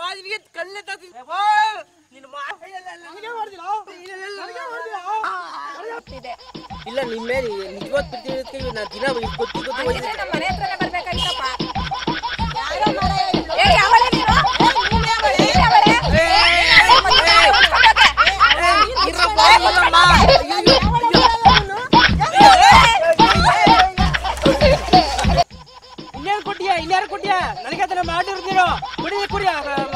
ಮಾದಿಗೆ ಕಲ್ಲೆ ತಗ್ಸಿ ನಿನ್ನ ಮಾ ಇದೆ ಇಲ್ಲ ನಿಮ್ಮ ಮೇಲೆ ನಿಜವಾದ ಪ್ರೀತಿ ಇರ್ತೀವಿ ನಾ ದಿನ ಗೊತ್ತಿ ಗೊತ್ತಿ ಹಂಗಿದ್ರೆ ನಮ್ಮ ಮನೆ ಹತ್ರನೇ ಬರ್ಬೇಕಾಯ್ತಪ್ಪ ಏ ಯಾವಳೆ ನೀನು ನೀನ್ ಯಾವಳೆ? ಏ, ಮತ್ತೆ ಇನ್ನೇನು ಕೊಟ್ಟಿಯಾ ಇನ್ಯಾರು ಕೊಟ್ಟಿಯಾ ನನಗೆ ಅದನ್ನ ಮಾಡಿರ್ತೀರೋ ಕುಡಿ ಕುಡಿ